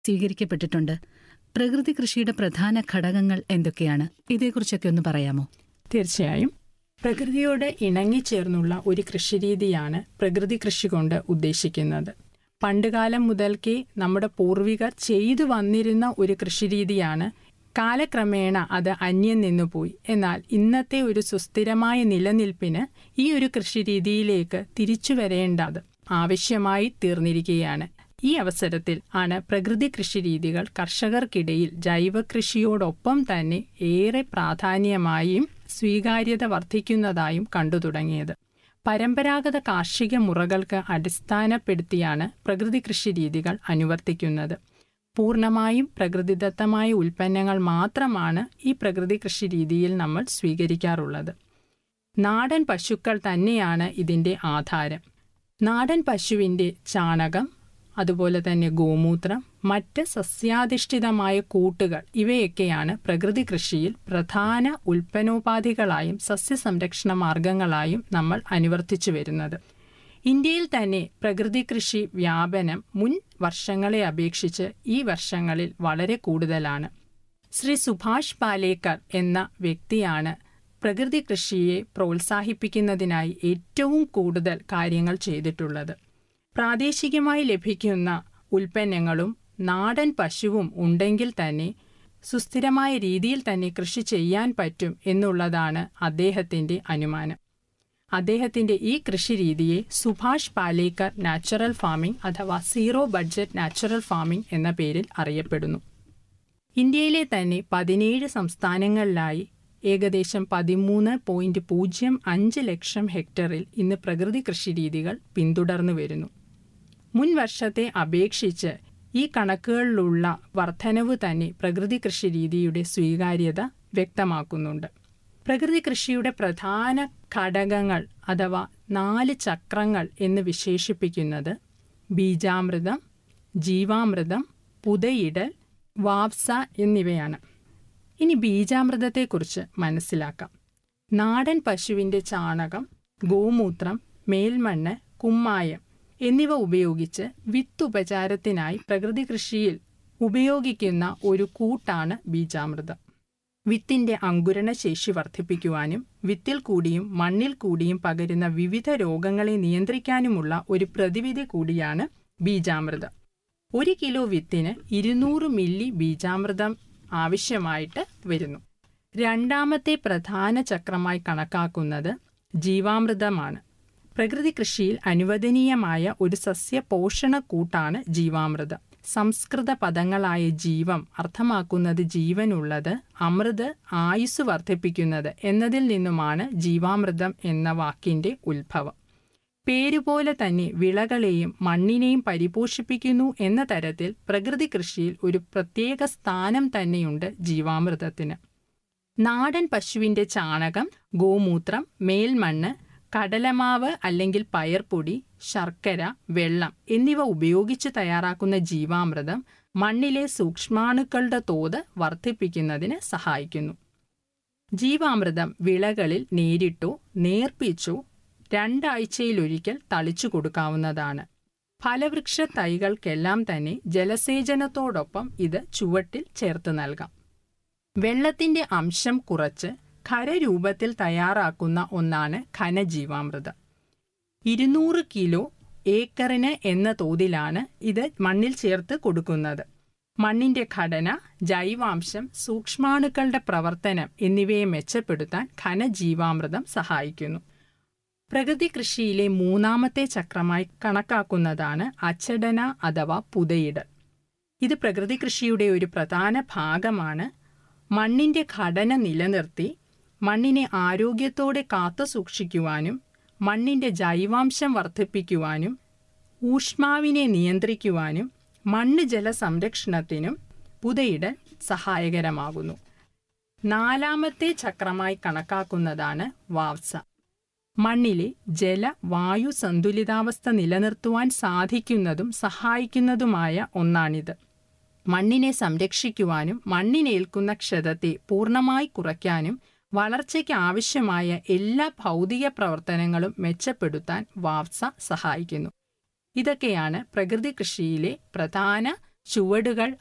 സ്വീകരിക്കപ്പെട്ടിട്ടുണ്ട് പ്രകൃതി കൃഷിയുടെ പ്രധാന ഘടകങ്ങൾ എന്തൊക്കെയാണ് ഇതേക്കുറിച്ചൊക്കെ ഒന്ന് പറയാമോ തീർച്ചയായും പ്രകൃതിയോട് ഇണങ്ങിച്ചേർന്നുള്ള ഒരു കൃഷിരീതിയാണ് പ്രകൃതി കൃഷി കൊണ്ട് ഉദ്ദേശിക്കുന്നത് പണ്ടുകാലം മുതൽക്കേ നമ്മുടെ പൂർവികർ ചെയ്തു വന്നിരുന്ന ഒരു കൃഷിരീതിയാണ് കാലക്രമേണ അത് അന്യം നിന്നുപോയി എന്നാൽ ഇന്നത്തെ ഒരു സുസ്ഥിരമായ നിലനിൽപ്പിന് ഈ ഒരു കൃഷിരീതിയിലേക്ക് തിരിച്ചു വരേണ്ടത് ആവശ്യമായി തീർന്നിരിക്കുകയാണ് ഈ അവസരത്തിൽ ആണ് പ്രകൃതി കൃഷിരീതികൾ കർഷകർക്കിടയിൽ ജൈവ കൃഷിയോടൊപ്പം തന്നെ ഏറെ പ്രാധാന്യമായും സ്വീകാര്യത വർദ്ധിക്കുന്നതായും കണ്ടു തുടങ്ങിയത് പരമ്പരാഗത കാർഷിക മുറകൾക്ക് അടിസ്ഥാനപ്പെടുത്തിയാണ് പ്രകൃതി കൃഷി രീതികൾ അനുവർത്തിക്കുന്നത് പൂർണ്ണമായും പ്രകൃതിദത്തമായ ഉൽപ്പന്നങ്ങൾ മാത്രമാണ് ഈ പ്രകൃതി കൃഷി രീതിയിൽ നമ്മൾ സ്വീകരിക്കാറുള്ളത് നാടൻ പശുക്കൾ തന്നെയാണ് ഇതിന്റെ ആധാരം നാടൻ പശുവിന്റെ ചാണകം അതുപോലെ തന്നെ ഗോമൂത്രം മറ്റ് സസ്യാധിഷ്ഠിതമായ കൂട്ടുകൾ ഇവയൊക്കെയാണ് പ്രകൃതി കൃഷിയിൽ പ്രധാന ഉൽപ്പന്നോപാധികളായും സസ്യസംരക്ഷണ മാർഗങ്ങളായും നമ്മൾ അനുവർത്തിച്ചു വരുന്നത് ഇന്ത്യയിൽ തന്നെ പ്രകൃതി കൃഷി വ്യാപനം മുൻ വർഷങ്ങളെ അപേക്ഷിച്ച് ഈ വർഷങ്ങളിൽ വളരെ കൂടുതലാണ് ശ്രീ സുഭാഷ് പാലേക്കർ എന്ന വ്യക്തിയാണ് പ്രകൃതി കൃഷിയെ പ്രോത്സാഹിപ്പിക്കുന്നതിനായി ഏറ്റവും കൂടുതൽ കാര്യങ്ങൾ ചെയ്തിട്ടുള്ളത് പ്രാദേശികമായി ലഭിക്കുന്ന ഉൽപ്പന്നങ്ങളും നാടൻ പശുവും ഉണ്ടെങ്കിൽ തന്നെ സുസ്ഥിരമായ രീതിയിൽ തന്നെ കൃഷി ചെയ്യാൻ പറ്റും എന്നുള്ളതാണ് അദ്ദേഹത്തിന്റെ അനുമാനം അദ്ദേഹത്തിന്റെ ഈ കൃഷി രീതിയെ സുഭാഷ് പാലേക്കർ നാച്ചുറൽ ഫാമിംഗ് അഥവാ സീറോ ബഡ്ജറ്റ് നാച്ചുറൽ ഫാമിംഗ് എന്ന പേരിൽ അറിയപ്പെടുന്നു ഇന്ത്യയിലെ തന്നെ പതിനേഴ് സംസ്ഥാനങ്ങളിലായി ഏകദേശം പതിമൂന്ന് പോയിന്റ് പൂജ്യം അഞ്ച് ലക്ഷം ഹെക്ടറിൽ ഇന്ന് പ്രകൃതി കൃഷി രീതികൾ പിന്തുടർന്നു വരുന്നു മുൻ വർഷത്തെ അപേക്ഷിച്ച് ഈ കണക്കുകളിലുള്ള വർധനവ് തന്നെ പ്രകൃതി കൃഷി രീതിയുടെ സ്വീകാര്യത വ്യക്തമാക്കുന്നുണ്ട് പ്രകൃതി കൃഷിയുടെ പ്രധാന ഘടകങ്ങൾ അഥവാ നാല് ചക്രങ്ങൾ എന്ന് വിശേഷിപ്പിക്കുന്നത് ബീജാമൃതം ജീവാമൃതം പുതയിടൽ വാപ്സ എന്നിവയാണ് ഇനി ബീജാമൃതത്തെക്കുറിച്ച് മനസ്സിലാക്കാം നാടൻ പശുവിന്റെ ചാണകം ഗോമൂത്രം മേൽമണ്ണ് കുമ്മായം എന്നിവ ഉപയോഗിച്ച് വിത്തുപചാരത്തിനായി പ്രകൃതി കൃഷിയിൽ ഉപയോഗിക്കുന്ന ഒരു കൂട്ടാണ് ബീജാമൃതം വിത്തിന്റെ അങ്കുരണ ശേഷി വർദ്ധിപ്പിക്കുവാനും വിത്തിൽ കൂടിയും മണ്ണിൽ കൂടിയും പകരുന്ന വിവിധ രോഗങ്ങളെ നിയന്ത്രിക്കാനുമുള്ള ഒരു പ്രതിവിധി കൂടിയാണ് ബീജാമൃതം ഒരു കിലോ വിത്തിന് ഇരുന്നൂറ് മില്ലി ബീജാമൃതം ആവശ്യമായിട്ട് വരുന്നു രണ്ടാമത്തെ പ്രധാന ചക്രമായി കണക്കാക്കുന്നത് ജീവാമൃതമാണ് പ്രകൃതി കൃഷിയിൽ അനുവദനീയമായ ഒരു സസ്യ പോഷണ കൂട്ടാണ് ജീവാമൃതം സംസ്കൃത പദങ്ങളായ ജീവം അർത്ഥമാക്കുന്നത് ജീവനുള്ളത് അമൃത് ആയുസ് വർദ്ധിപ്പിക്കുന്നത് എന്നതിൽ നിന്നുമാണ് ജീവാമൃതം എന്ന വാക്കിന്റെ ഉത്ഭവം പേരുപോലെ തന്നെ വിളകളെയും മണ്ണിനെയും പരിപോഷിപ്പിക്കുന്നു എന്ന തരത്തിൽ പ്രകൃതി കൃഷിയിൽ ഒരു പ്രത്യേക സ്ഥാനം തന്നെയുണ്ട് ജീവാമൃതത്തിന് നാടൻ പശുവിന്റെ ചാണകം ഗോമൂത്രം മേൽമണ്ണ് കടലമാവ് അല്ലെങ്കിൽ പയർപ്പൊടി ശർക്കര വെള്ളം എന്നിവ ഉപയോഗിച്ച് തയ്യാറാക്കുന്ന ജീവാമൃതം മണ്ണിലെ സൂക്ഷ്മാണുക്കളുടെ തോത് വർദ്ധിപ്പിക്കുന്നതിന് സഹായിക്കുന്നു ജീവാമൃതം വിളകളിൽ നേരിട്ടോ നേർപ്പിച്ചോ രണ്ടാഴ്ചയിലൊരിക്കൽ തളിച്ചു കൊടുക്കാവുന്നതാണ് ഫലവൃക്ഷ തൈകൾക്കെല്ലാം തന്നെ ജലസേചനത്തോടൊപ്പം ഇത് ചുവട്ടിൽ ചേർത്ത് നൽകാം വെള്ളത്തിന്റെ അംശം കുറച്ച് ഖരരൂപത്തിൽ തയ്യാറാക്കുന്ന ഒന്നാണ് ഘനജീവാമൃതം ഇരുന്നൂറ് കിലോ ഏക്കറിന് എന്ന തോതിലാണ് ഇത് മണ്ണിൽ ചേർത്ത് കൊടുക്കുന്നത് മണ്ണിന്റെ ഘടന ജൈവാംശം സൂക്ഷ്മാണുക്കളുടെ പ്രവർത്തനം എന്നിവയെ മെച്ചപ്പെടുത്താൻ ഘനജീവാമൃതം സഹായിക്കുന്നു പ്രകൃതി കൃഷിയിലെ മൂന്നാമത്തെ ചക്രമായി കണക്കാക്കുന്നതാണ് അച്ചടന അഥവാ പുതയിടൽ ഇത് പ്രകൃതി കൃഷിയുടെ ഒരു പ്രധാന ഭാഗമാണ് മണ്ണിന്റെ ഘടന നിലനിർത്തി മണ്ണിനെ ആരോഗ്യത്തോടെ കാത്തു സൂക്ഷിക്കുവാനും മണ്ണിന്റെ ജൈവാംശം വർദ്ധിപ്പിക്കുവാനും ഊഷ്മാവിനെ നിയന്ത്രിക്കുവാനും മണ്ണ് ജല സംരക്ഷണത്തിനും പുതയിടൽ സഹായകരമാകുന്നു നാലാമത്തെ ചക്രമായി കണക്കാക്കുന്നതാണ് വാവ്സ മണ്ണിലെ ജല വായു സന്തുലിതാവസ്ഥ നിലനിർത്തുവാൻ സാധിക്കുന്നതും സഹായിക്കുന്നതുമായ ഒന്നാണിത് മണ്ണിനെ സംരക്ഷിക്കുവാനും മണ്ണിനേൽക്കുന്ന ക്ഷതത്തെ പൂർണ്ണമായി കുറയ്ക്കാനും വളർച്ചയ്ക്ക് ആവശ്യമായ എല്ലാ ഭൗതിക പ്രവർത്തനങ്ങളും മെച്ചപ്പെടുത്താൻ വാവ്സ സഹായിക്കുന്നു ഇതൊക്കെയാണ് പ്രകൃതി കൃഷിയിലെ പ്രധാന ചുവടുകൾ